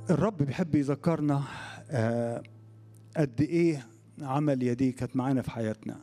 الرب بيحب يذكرنا آه، قد ايه عمل يديه كانت معانا في حياتنا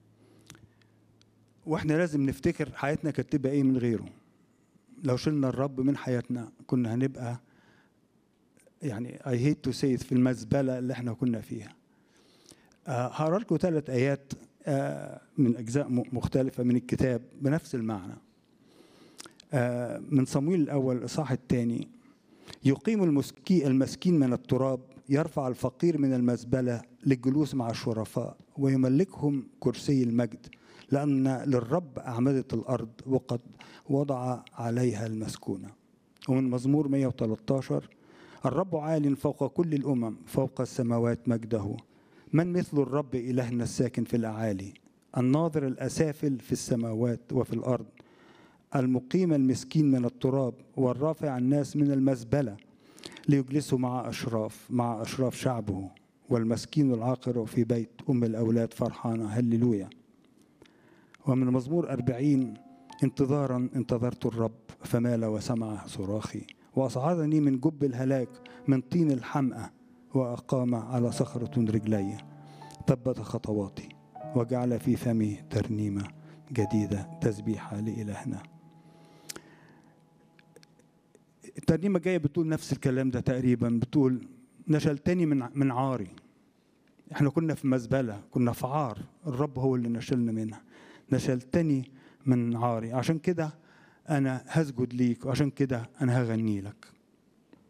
واحنا لازم نفتكر حياتنا كانت تبقى ايه من غيره لو شلنا الرب من حياتنا كنا هنبقى يعني I hate to say it في المزبلة اللي احنا كنا فيها آه، هقرا لكم ثلاث آيات آه، من أجزاء م- مختلفة من الكتاب بنفس المعنى آه، من صمويل الأول الإصحاح الثاني يقيم المسكي المسكين من التراب يرفع الفقير من المزبلة للجلوس مع الشرفاء ويملكهم كرسي المجد لأن للرب أعمدة الأرض وقد وضع عليها المسكونة ومن مزمور 113 الرب عال فوق كل الأمم فوق السماوات مجده من مثل الرب إلهنا الساكن في الأعالي الناظر الأسافل في السماوات وفي الأرض المقيم المسكين من التراب والرافع الناس من المزبلة ليجلسوا مع أشراف مع أشراف شعبه والمسكين العاقر في بيت أم الأولاد فرحانة هللويا ومن مزمور أربعين انتظارا انتظرت الرب فمال وسمع صراخي وأصعدني من جب الهلاك من طين الحمأة وأقام على صخرة رجلي ثبت خطواتي وجعل في فمي ترنيمة جديدة تسبيحة لإلهنا الترنيمة الجاية بتقول نفس الكلام ده تقريبا بتقول نشلتني من من عاري احنا كنا في مزبلة كنا في عار الرب هو اللي نشلنا منها نشلتني من عاري عشان كده انا هسجد ليك وعشان كده انا هغني لك